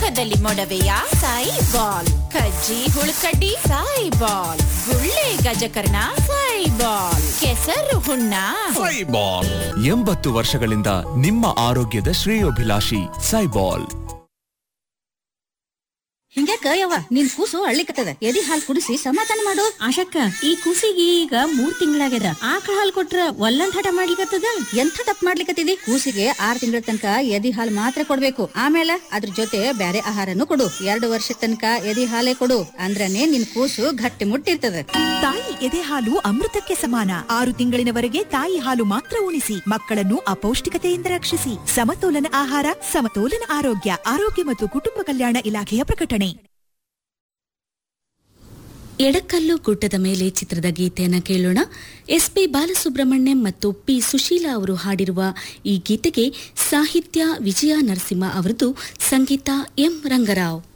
ಮುಖದಲ್ಲಿ ಮೊಡವೆಯ ಸಾಯಿ ಬಾಲ್ ಕಜ್ಜಿ ಹುಳುಕಡ್ಡಿ ಸಾಯಿ ಬಾಲ್ ಗುಳ್ಳೆ ಗಜಕರ್ಣ ಸಾಯಿ ಬಾಲ್ ಕೆಸರು ಹುಣ್ಣ ಸೈಬಾಲ್ ಎಂಬತ್ತು ವರ್ಷಗಳಿಂದ ನಿಮ್ಮ ಆರೋಗ್ಯದ ಶ್ರೇಯೋಭಿಲಾಷಿ ಸೈಬಾಲ್ ಹಿಂಗ್ಯಾಕ ಯವ್ವ ನಿನ್ ಕೂಸು ಅಳ್ಳಿಕತ್ತದ ಎದಿ ಹಾಲ್ ಕುಡಿಸಿ ಸಮಾಧಾನ ಮಾಡು ಆಶಕ್ಕ ಈ ಕೂಸಿಗೆ ಈಗ ಮೂರ್ ತಿಂಗಳಾಗ್ಯದ ಆಕಳ ಹಾಲ್ ಕೊಟ್ರ ಒಲ್ಲಂದ್ ಹಠ ಮಾಡ್ಲಿಕತ್ತದ ಎಂಥ ತಪ್ಪು ಮಾಡ್ಲಿಕತ್ತಿದಿ ಕೂಸಿಗೆ ಆರ್ ತಿಂಗಳ ತನಕ ಎದಿ ಹಾಲ್ ಮಾತ್ರ ಕೊಡ್ಬೇಕು ಆಮೇಲೆ ಅದ್ರ ಜೊತೆ ಬ್ಯಾರೆ ಆಹಾರನು ಕೊಡು ಎರಡು ವರ್ಷ ತನಕ ಎದಿ ಹಾಲೇ ಕೊಡು ಅಂದ್ರನೇ ನಿನ್ ಕೂಸು ಗಟ್ಟಿ ಮುಟ್ಟಿರ್ತದ ತಾಯಿ ಎದೆ ಹಾಲು ಅಮೃತಕ್ಕೆ ಸಮಾನ ಆರು ತಿಂಗಳಿನವರೆಗೆ ತಾಯಿ ಹಾಲು ಮಾತ್ರ ಉಣಿಸಿ ಮಕ್ಕಳನ್ನು ಅಪೌಷ್ಟಿಕತೆಯಿಂದ ರಕ್ಷಿಸಿ ಸಮತೋಲನ ಆಹಾರ ಸಮತೋಲನ ಆರೋಗ್ಯ ಆರೋಗ್ಯ ಮತ್ತು ಕುಟುಂಬ ಕಲ್ಯಾಣ ಇಲಾಖೆಯ ಪ್ರಕಟಣೆ ಎಡಕಲ್ಲು ಗುಡ್ಡದ ಮೇಲೆ ಚಿತ್ರದ ಗೀತೆಯನ್ನ ಕೇಳೋಣ ಎಸ್ಪಿ ಬಾಲಸುಬ್ರಹ್ಮಣ್ಯಂ ಮತ್ತು ಪಿ ಸುಶೀಲಾ ಅವರು ಹಾಡಿರುವ ಈ ಗೀತೆಗೆ ಸಾಹಿತ್ಯ ವಿಜಯ ನರಸಿಂಹ ಅವರದು ಸಂಗೀತ ಎಂ ರಂಗರಾವ್